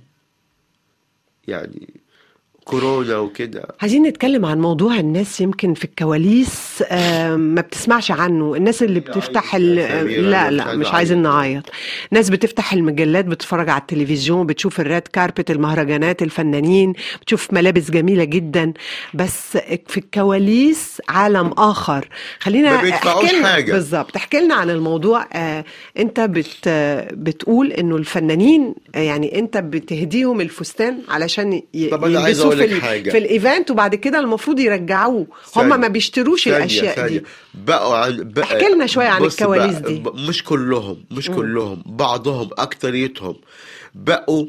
يعني كورونا وكده عايزين نتكلم عن موضوع الناس يمكن في الكواليس آم، ما بتسمعش عنه الناس اللي بتفتح ال... يا سميرة، لا أنا مش لا عايز مش عايزين أعيط. نعيط ناس بتفتح المجلات بتتفرج على التلفزيون بتشوف الريد كاربت المهرجانات الفنانين بتشوف ملابس جميلة جدا بس في الكواليس عالم آخر خلينا ما بيدفعوش احكي لنا حاجة. بالظبط احكي لنا عن الموضوع آه انت بت بتقول انه الفنانين آه، يعني انت بتهديهم الفستان علشان ي... طب أنا عايز يلبسوه أقول في لك ال... حاجة. في الايفنت وبعد كده المفروض يرجعوه ثانية. هم ما بيشتروش ثانية الاشياء ثانية دي بقوا عن بقى احكي لنا شوية عن بص الكواليس بقى دي. ب- مش كلهم مش مم. كلهم بعضهم أكتريتهم بقوا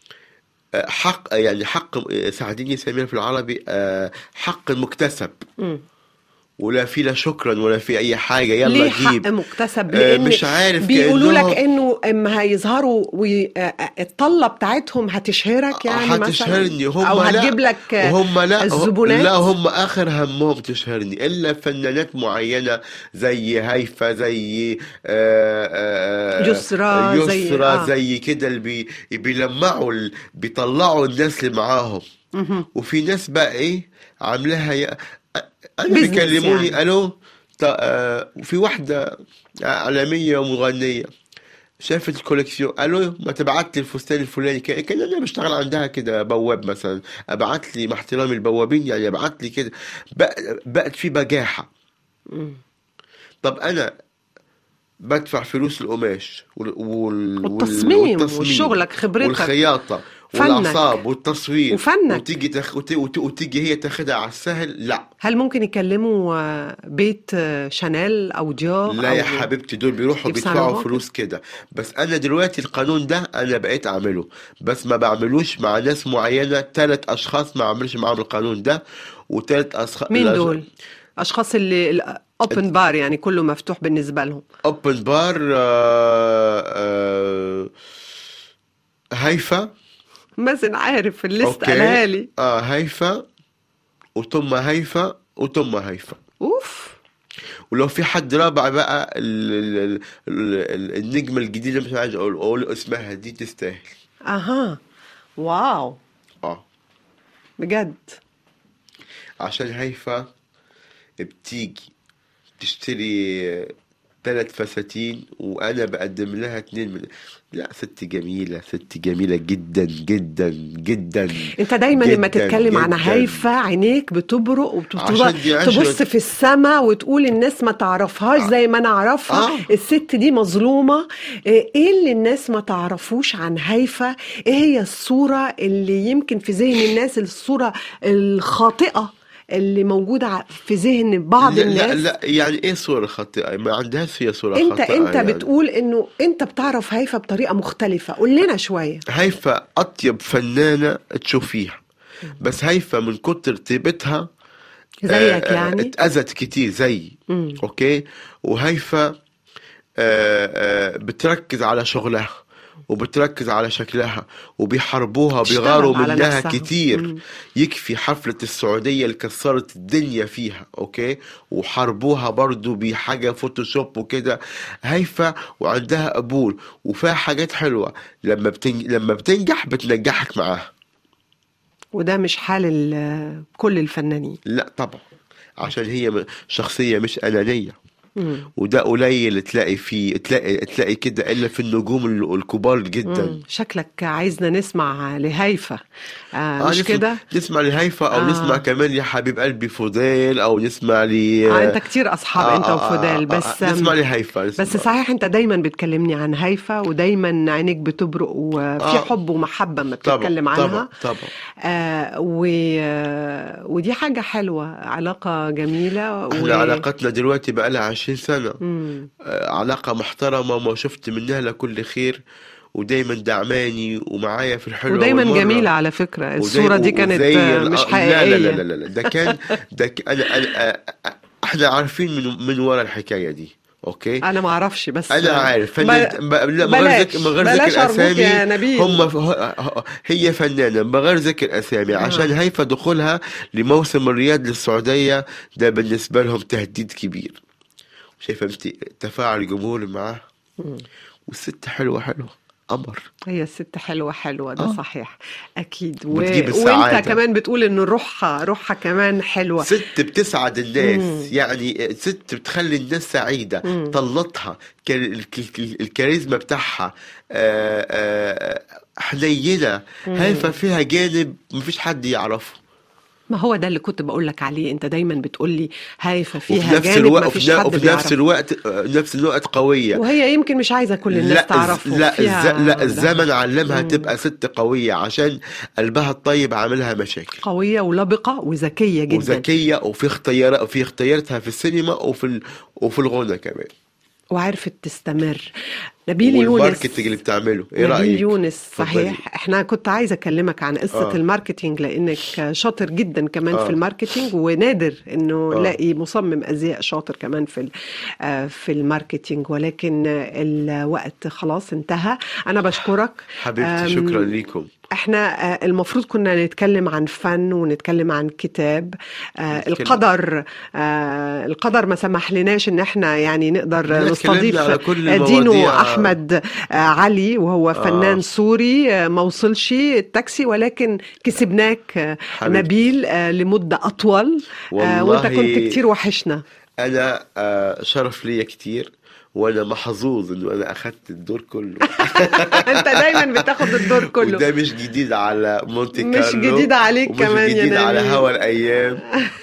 آه، حق يعني حق آه، ساعديني سمير في العربي آه، حق مكتسب مم. ولا في لا شكرا ولا في أي حاجة يلا ليه حق جيب مكتسب آه، لان مش عارف بيقولوا لك كأنهم انه اما هيظهروا وي... آه، آه، الطلة بتاعتهم هتشهرك يعني مثلا هتشهرني هم او لا هتجيب لك آه، هم لا الزبونات لا هم اخر همهم تشهرني الا فنانات معينه زي هيفا زي آه، آه، يسرى، زي- يسرى آه. زي كده اللي بي بيلمعوا ال- بيطلعوا الناس اللي معاهم مهم. وفي ناس بقى ايه عاملاها يا انا Business بيكلموني يعني. الو ط- آه، وفي واحده عالميه ومغنيه شافت الكوليكسيون الو ما تبعت لي الفستان الفلاني كان كان انا بشتغل عندها كده بواب مثلا ابعت لي مع احترامي البوابين يعني ابعت لي كده بق- بقت في بجاحه مم. طب انا بدفع فلوس القماش وال... وال... والتصميم وشغلك خبرتك والخياطه فنك. والاعصاب والتصوير وفنك. وتيجي تخ... وت... وت... وتيجي هي تاخدها على السهل لا هل ممكن يكلموا آه، بيت آه، شانيل او ديور لا أو يا حبيبتي دول بيروحوا يبقى بيدفعوا صالونات؟ فلوس كده بس انا دلوقتي القانون ده انا بقيت اعمله بس ما بعملوش مع ناس معينه ثلاث اشخاص ما اعملش معاهم القانون ده وثلاث اشخاص مين دول؟ اشخاص اللي اوبن بار يعني كله مفتوح بالنسبه لهم اوبن بار آه، آه، هيفا مازن عارف الليست اوكي قالها لي اه هيفا وثم هيفا وثم هيفا اوف ولو في حد رابع بقى ال ال ال النجمة الجديدة مش عايز اقول اقول اسمها دي تستاهل اها واو اه بجد عشان هيفا بتيجي تشتري ثلاث فساتين وانا بقدم لها اتنين من لا ست جميلة ست جميلة جدا جدا جدا انت دايما لما جداً تتكلم عن جداً. هيفا عينيك بتبرق وبتفضل عشان دي عشرة. تبص في السماء وتقول الناس ما تعرفهاش زي ما انا اعرفها آه. الست دي مظلومه ايه اللي الناس ما تعرفوش عن هيفا ايه هي الصوره اللي يمكن في ذهن الناس الصوره الخاطئه اللي موجوده ع- في ذهن بعض لا, الناس لا لا يعني ايه صورة خاطئة ما عندهاش هي صورة انت خاطئة انت يعني. بتقول انه انت بتعرف هيفا بطريقه مختلفه قول لنا شويه هيفا أطيب فنانة تشوفيها بس هيفا من كتر طيبتها زيك آه، آه، يعني اتأذت كتير زي مم. أوكي وهيفا آه، آه، بتركز على شغلها وبتركز على شكلها وبيحاربوها بتشتغل بيغاروا على منها نفسها. كتير مم. يكفي حفلة السعودية اللي كسرت الدنيا فيها أوكي وحاربوها برضو بحاجة فوتوشوب وكده هيفا وعندها قبول وفيها حاجات حلوة لما بتنج... لما بتنجح بتنجحك معاها وده مش حال ال- كل الفنانين لا طبعا عشان هي م- شخصية مش أنانية مم. وده قليل تلاقي فيه تلاقي تلاقي كده إلا في النجوم ال- الكبار جدا مم. شكلك عايزنا نسمع لهيفا آه آه مش نسمع- كده نسمع لهيفا او آه. آه. نسمع كمان يا حبيب قلبي فضيل او نسمع ل آه انت كتير اصحاب انت وفضال بس آه نسمع لهيفا نسمع. بس صحيح انت دايما بتكلمني عن هيفا ودايما عينيك بتبرق وفي آه. حب ومحبه ما طبعا بتتكلم طبعا عنها طبعا آه و... آه، ودي حاجه حلوه علاقه جميله احنا علاقتنا دلوقتي بقى لها 20 سنة مم. آه علاقة محترمة وما شفت منها لكل خير ودايما دعماني ومعايا في الحلوة ودايما والمرة. جميله على فكره وزي- الصوره دي كانت وزي آه، ال- مش آه، حقيقيه لا لا لا لا, لا. ده كان ده ك- انا انا آه، احنا عارفين من من ورا الحكاية دي اوكي انا ما اعرفش بس انا عارف فنان بل- ب... لا من غير بلاش ذكر من غير بلاش ذكر أرجوك يا اسامي نبيل هم ف... ه- ه- هي فنانه من غير ذكر اسامي عشان هيفا دخولها لموسم الرياض للسعوديه ده بالنسبه لهم تهديد كبير شايفه انت تفاعل الجمهور معاها والست حلوه حلوه قمر هي الست حلوة حلوة ده آه. صحيح أكيد و... بتجيب السعادة. وأنت كمان بتقول إن روحها روحها كمان حلوة ست بتسعد الناس مم. يعني ست بتخلي الناس سعيدة مم. طلتها ك- الك- الك- الكاريزما بتاعها آه، آه، حنينة هيفا فيها جانب مفيش حد يعرفه ما هو ده اللي كنت بقول لك عليه أنت دايما بتقول لي هايفة وفي فيها نفس جانب الوقت ما وفي فيش ن- حد وفي نفس بيعرفه الوقت آه، نفس الوقت قوية وهي يمكن مش عايزة كل الناس لا تعرفه الز... لا فيها الز... لا ده. الزمن علمها تبقى ست قوية عشان قلبها الطيب عاملها مشاكل قوية ولبقة وذكية جدا وذكية وفي اختيار وفي اختياراتها في السينما وفي ال... وفي الغنى كمان وعرفت تستمر نبيل يونس والماركتنج اللي بتعمله ايه نبيل رايك يونس اتفضلي. صحيح احنا كنت عايزه اكلمك عن قصه آه. آه. الماركتينج لانك شاطر جدا كمان آه. آه. في الماركتينج ونادر انه آه. آه. نلاقي مصمم ازياء شاطر كمان في ال- آه، في الماركتينج ولكن الوقت خلاص انتهى انا بشكرك حبيبتي أم، شكرا ليكم احنا آه، المفروض كنا نتكلم عن فن ونتكلم عن كتاب آه، نتكلم. القدر آه، القدر ما سمح لناش ان احنا يعني نقدر لا، نستضيف اتكلمنا على كل آه، دينو المواضيع. احمد آه، علي وهو فنان آه. سوري آه، ما وصلش التاكسي ولكن كسبناك آه، حبيبتي. نبيل آه، لمدة أطول آه، وانت والله- كنت كتير وحشنا انا آه شرف ليا كتير وانا محظوظ انه انا اخذت الدور كله انت دايما بتاخد الدور كله وده مش جديد على مونتي مش كارلو جديد عليك ومش كمان يا جديد على نبيل. هوا الايام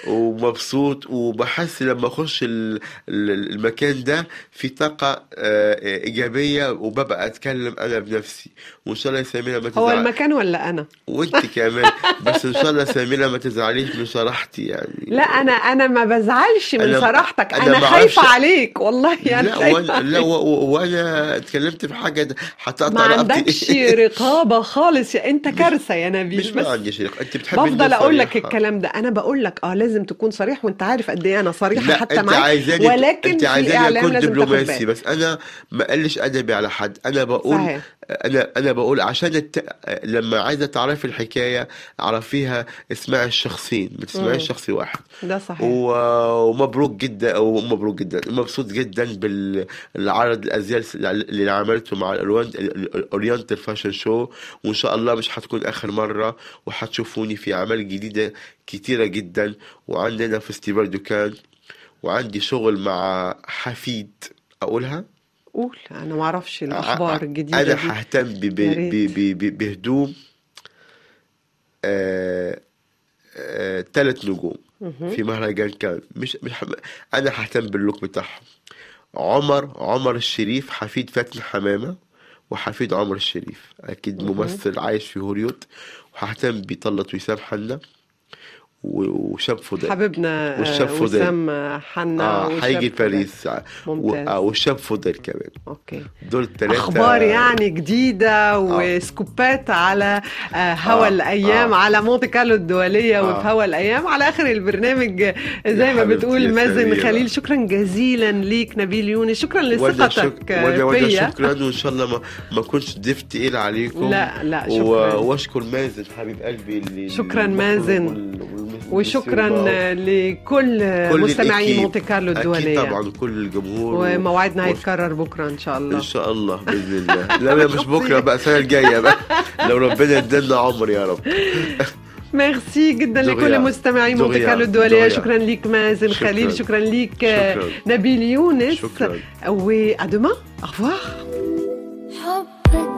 ومبسوط وبحس لما اخش ال- ال- المكان ده في طاقه آه، ايجابيه وببقى اتكلم انا بنفسي وان شاء الله يا سميره ما هو تزعل المكان ولا أنا وانت كمان بس ان شاء الله سميره ما تزعليش من صراحتي يعني لا انا انا ما بزعلش من أنا- صراحتك أنا انا ما خايفه أعرفش- عليك والله انا لا خايفة وانا لا و- و- وانا اتكلمت في حاجه ما هتقطع عندكش رقابه خالص يا انت كارثه يا نبيل مش بس ما عندي شيء انت بتحبي بفضل الناس اقول لك صريحة. الكلام ده انا بقول لك اه لازم تكون صريح وانت عارف قد ايه انا صريحه لا حتى انت معاك عايزاني ولكن انت في عايزاني اعلام اكون لازم تاخد دبلوماسي بالك بس انا ما قلش ادبي على حد انا بقول صحيح انا انا بقول عشان الت... لما عايزه تعرفي الحكايه اعرفيها اسمعي الشخصين ما مم. تسمعيش شخص واحد ده صحيح و... ومبروك جدا او مبروك جدا مبسوط جدا بالعرض الازياء اللي عملته مع الاورينتال فاشن شو وان شاء الله مش هتكون اخر مره وهتشوفوني في اعمال جديده كتيره جدا وعندنا فيستيفال دوكان وعندي شغل مع حفيد اقولها قول انا ما اعرفش الاخبار الجديده انا دي ههتم ب... ب... يا ريت. ب... ب... ب... بهدوم آه... آه... ثلاث نجوم مهم. في مهرجان كان مش مش ح... انا ههتم باللوك بتاعهم عمر عمر الشريف حفيد فاتن حمامة وحفيد عمر الشريف اكيد مهم. ممثل عايش في هوليوود وههتم بطلة وسام حنا و- وشاب فضيل حبيبنا والشاب آه، فضيل. وسام حنا اه والشاب هيجي فضيل. باريس و... ممتاز آه، والشاب فضيل كمان اوكي دول ثلاثة اخبار يعني جديده وسكوبات على آه، هوا آه، الايام آه. على مونte كارلو الدوليه آه. وفي هوا الايام على اخر البرنامج آه، زي يا ما حبيبتي بتقول يا مازن سميرة. خليل شكرا جزيلا ليك نبيل يونس شكرا وانا لثقتك شك... وانا آه، وانا فيا شكرا وان شاء الله ما ما كنتش ضيف تقيل عليكم لا لا و... شكرا واشكر مازن حبيب قلبي اللي شكراً اللي- مازن. وال- وال- وشكرا والمسيو آه، لكل كل مستمعي الإكيب. مونte كارلو اكيد الدوليه طبعا كل الجمهور وموعدنا و- هيتكرر بكره ان شاء الله ان شاء الله باذن الله لا لا مش بكره بقى السنه الجايه بقى لو ربنا ادانا عمر يا رب ميرسي جدا دغيا. لكل مستمعي مونte دغيا. كارلو الدوليه دغيا. شكرا ليك مازن شكراً. خليل شكرا ليك آه، شكراً. نبيل يونس شكرا و à demain au revoir حبك